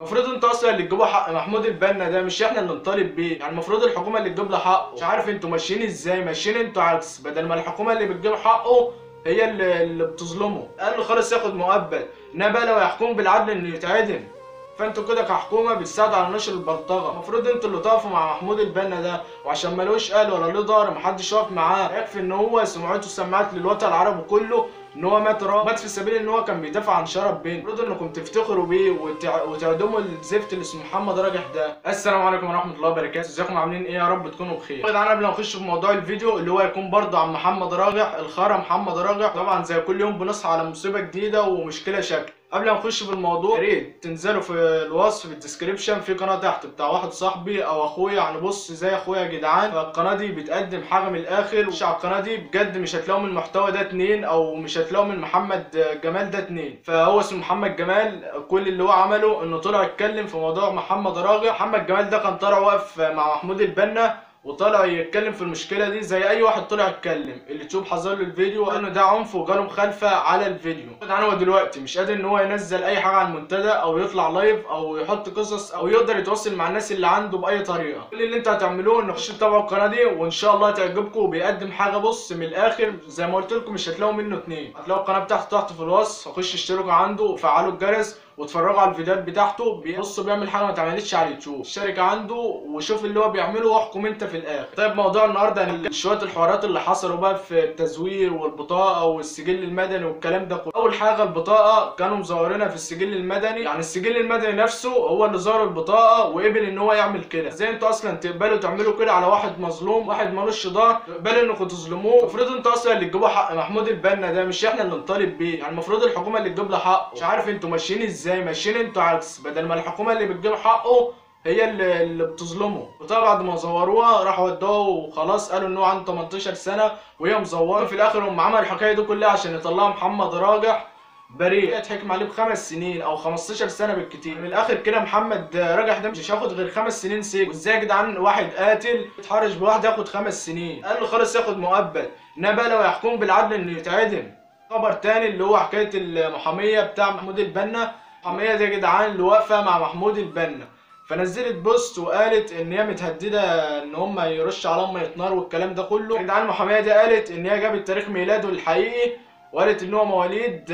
المفروض انتوا اصلا اللي تجيبوا حق محمود البنا ده مش احنا اللي نطالب بيه يعني المفروض الحكومه اللي تجيب له حقه مش عارف انتوا ماشيين ازاي ماشيين انتوا عكس بدل ما الحكومه اللي بتجيب حقه هي اللي, اللي بتظلمه قال له خلاص ياخد مؤبد انما بقى لو يحكم بالعدل انه يتعدم فانتوا كده كحكومه بتساعدوا على نشر البلطجه المفروض انتوا اللي تقفوا مع محمود البنا ده وعشان ملوش قال ولا له ضهر محدش واقف معاه يكفي ان هو سمعته سمعت للوطن العربي كله ان هو مات راب مات في سبيل ان هو كان بيدافع عن شرف بين المفروض انكم تفتخروا بيه وتع... وتعدموا الزفت اللي اسمه محمد راجح ده السلام عليكم ورحمه الله وبركاته ازيكم عاملين ايه يا رب تكونوا بخير يا جدعان قبل ما نخش في موضوع الفيديو اللي هو هيكون برضه عن محمد راجح الخرا محمد راجح طبعا زي كل يوم بنصحى على مصيبه جديده ومشكله شكل قبل ما نخش في الموضوع يا ريت تنزلوا في الوصف في الديسكريبشن في قناه تحت بتاع واحد صاحبي او اخويا يعني بص زي اخويا يا جدعان فالقناه دي بتقدم حاجه من الاخر مش على القناه دي بجد مش هتلاقوا من المحتوى ده اتنين او مش هتلاقوا من محمد جمال ده اتنين فهو اسمه محمد جمال كل اللي هو عمله انه طلع يتكلم في موضوع محمد راجع محمد جمال ده كان طالع واقف مع محمود البنا وطلع يتكلم في المشكله دي زي اي واحد طلع يتكلم اللي تشوف حصل له الفيديو انه ده عنف وجاله مخالفه على الفيديو طبعا هو دلوقتي مش قادر ان هو ينزل اي حاجه على المنتدى او يطلع لايف او يحط قصص او يقدر يتواصل مع الناس اللي عنده باي طريقه كل اللي انت هتعملوه انك تخشوا تتابعوا القناه دي وان شاء الله تعجبكم وبيقدم حاجه بص من الاخر زي ما قلت لكم مش هتلاقوا منه اتنين هتلاقوا القناه بتاعته تحت في الوصف خش اشتركوا عنده وفعلوا الجرس واتفرجوا على الفيديوهات بتاعته بص بيعمل حاجه ما اتعملتش على اليوتيوب اشترك عنده وشوف اللي هو بيعمله واحكم انت في الاخر طيب موضوع النهارده هنتكلم شويه الحوارات اللي حصلوا بقى في التزوير والبطاقه والسجل المدني والكلام ده كله اول حاجه البطاقه كانوا مزورينها في السجل المدني يعني السجل المدني نفسه هو اللي زور البطاقه وقبل ان هو يعمل كده ازاي انتوا اصلا تقبلوا تعملوا كده على واحد مظلوم واحد مالوش ضهر تقبلوا انكم تظلموه المفروض انتوا اصلا اللي تجيبوا حق محمود البنا ده مش احنا اللي نطالب بيه يعني المفروض الحكومه اللي تجيب له حقه مش عارف انتوا ماشيين ازاي ماشيين انتوا عكس بدل ما الحكومه اللي بتجيب حقه هي اللي, اللي بتظلمه وطبعا بعد ما زوروها راحوا ودوها وخلاص قالوا ان هو عنده 18 سنه وهي مزوره في الاخر هم عملوا الحكايه دي كلها عشان يطلعوا محمد راجح بريء اتحكم عليه بخمس سنين او 15 سنه بالكتير من الاخر كده محمد راجح ده مش هياخد غير خمس سنين سجن وازاي يا جدعان واحد قاتل يتحرش بواحد ياخد خمس سنين قال له خلاص ياخد مؤبد انما بقى لو يحكم بالعدل انه يتعدم خبر تاني اللي هو حكايه المحاميه بتاع محمود البنا المحاميه دي يا جدعان اللي واقفه مع محمود البنا فنزلت بوست وقالت ان هي متهدده ان هم يرش عليهم ميه نار والكلام ده كله يا جدعان المحاميه دي قالت ان هي جابت تاريخ ميلاده الحقيقي وقالت ان هو مواليد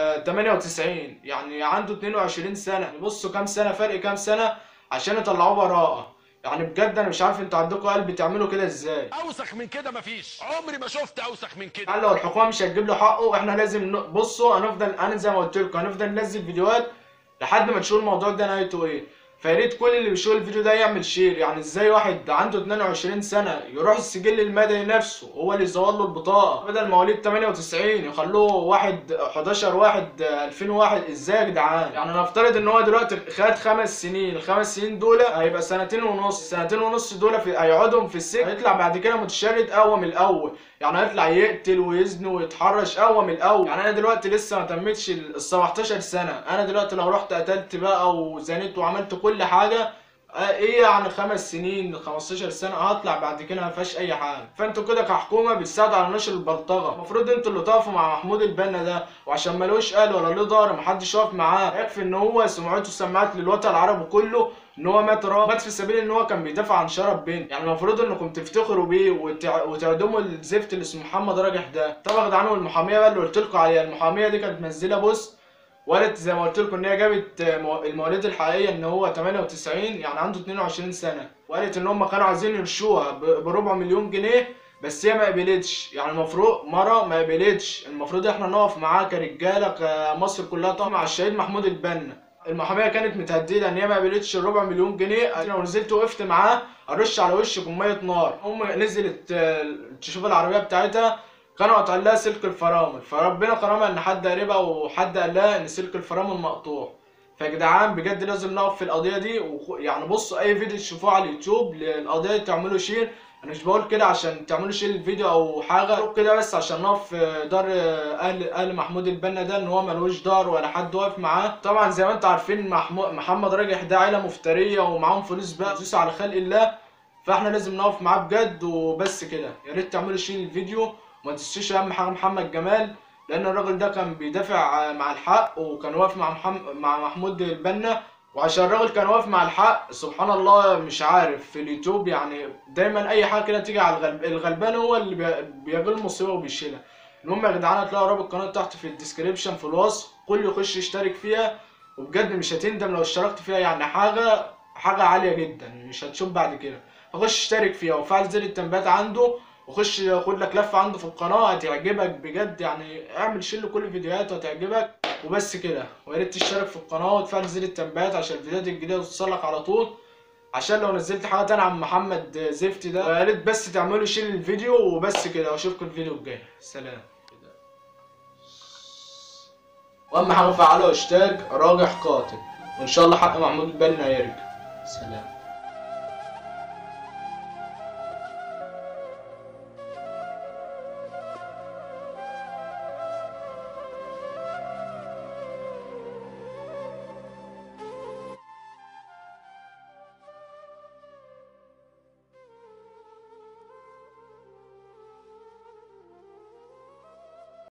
98 يعني عنده 22 سنه بصوا كام سنه فرق كام سنه عشان يطلعوه براءه يعني بجد انا مش عارف انتوا عندكم قلب تعملوا كده ازاي اوسخ من كده مفيش عمري ما شفت اوسخ من كده يعني لو الحكومه مش هتجيب له حقه احنا لازم ن... بصوا هنفضل انا زي ما قلت لكم هنفضل ننزل فيديوهات لحد ما تشوفوا الموضوع ده نهايته ايه فيا ريت كل اللي بيشوف الفيديو ده يعمل شير يعني ازاي واحد عنده 22 سنه يروح السجل المدني نفسه هو اللي يزور له البطاقه بدل مواليد 98 يخلوه واحد 11 واحد 2001 ازاي يا جدعان يعني نفترض ان هو دلوقتي خد خمس سنين الخمس سنين دول هيبقى سنتين ونص سنتين ونص دول في هيقعدهم في السجن هيطلع بعد كده متشرد اقوى من الاول يعني هيطلع يقتل ويزن ويتحرش اقوى من الاول يعني انا دلوقتي لسه ما تمتش ال 17 سنه انا دلوقتي لو رحت قتلت بقى وزنيت وعملت كل حاجه ايه يعني خمس سنين 15 سنه هطلع بعد كده ما فيهاش اي حاجه فانتوا كده كحكومه بتساعدوا على نشر البلطجه المفروض انتوا اللي تقفوا مع محمود البنا ده وعشان ملوش قال ولا له ضهر محدش واقف معاه يكفي ان هو سمعته سمعت للوطن العربي كله ان هو مات راب مات في سبيل ان هو كان بيدافع عن شرف بين يعني المفروض انكم تفتخروا بيه وتع... وتعدموا الزفت اللي اسمه محمد راجح ده طبعا يا جدعان المحاميه بقى اللي قلت لكم عليها المحاميه دي كانت منزله بوست وقالت زي ما قلت لكم ان هي جابت المواليد الحقيقيه ان هو 98 يعني عنده 22 سنه وقالت ان هم كانوا عايزين يرشوها بربع مليون جنيه بس هي ما قبلتش يعني المفروض مره ما قبلتش المفروض احنا نقف معاها كرجاله كمصر كلها طبعا مع الشهيد محمود البنا المحاميه كانت متهدده ان هي ما قبلتش الربع مليون جنيه انا لو نزلت وقفت معاه ارش على وشكم ميه نار ام نزلت تشوف العربيه بتاعتها كانوا قاطعين لها سلك الفرامل فربنا كرمها ان حد قريبها وحد قال لها ان سلك الفرامل مقطوع فيا جدعان بجد لازم نقف في القضيه دي وخ... يعني بصوا اي فيديو تشوفوه على اليوتيوب للقضيه دي تعملوا شير انا مش بقول كده عشان تعملوا شير الفيديو او حاجه كده بس عشان نقف في دار اهل اهل محمود البنا ده ان هو ملوش دار ولا حد واقف معاه طبعا زي ما انتم عارفين محمود محمد راجح ده عيله مفتريه ومعاهم فلوس بقى فلوس على خلق الله فاحنا لازم نقف معاه بجد وبس كده يا ريت تعملوا شير الفيديو وما تنسوش اهم حاجه محمد جمال لان الراجل ده كان بيدافع مع الحق وكان واقف مع محمد مع محمود البنا وعشان الراجل كان واقف مع الحق سبحان الله مش عارف في اليوتيوب يعني دايما اي حاجه كده تيجي على الغلب الغلبان هو اللي بي- بيقابل المصيبه وبيشيلها المهم يا جدعان هتلاقوا رابط القناه تحت في الديسكريبشن في الوصف كل يخش يشترك فيها وبجد مش هتندم لو اشتركت فيها يعني حاجه حاجه عاليه جدا مش هتشوف بعد كده فخش اشترك فيها وفعل زر التنبيهات عنده وخش خد لك لفه عنده في القناه هتعجبك بجد يعني اعمل شيل كل فيديوهاته هتعجبك وبس كده ويا ريت تشترك في القناه وتفعل زر التنبيهات عشان الفيديوهات الجديده توصلك على طول عشان لو نزلت حاجه تانية عن محمد زفتي ده ويا ريت بس تعملوا شير للفيديو وبس كده واشوفكم الفيديو الجاي سلام واهم حاجه فعلوا هاشتاج راجح قاتل وان شاء الله حق محمود البنا هيرجع سلام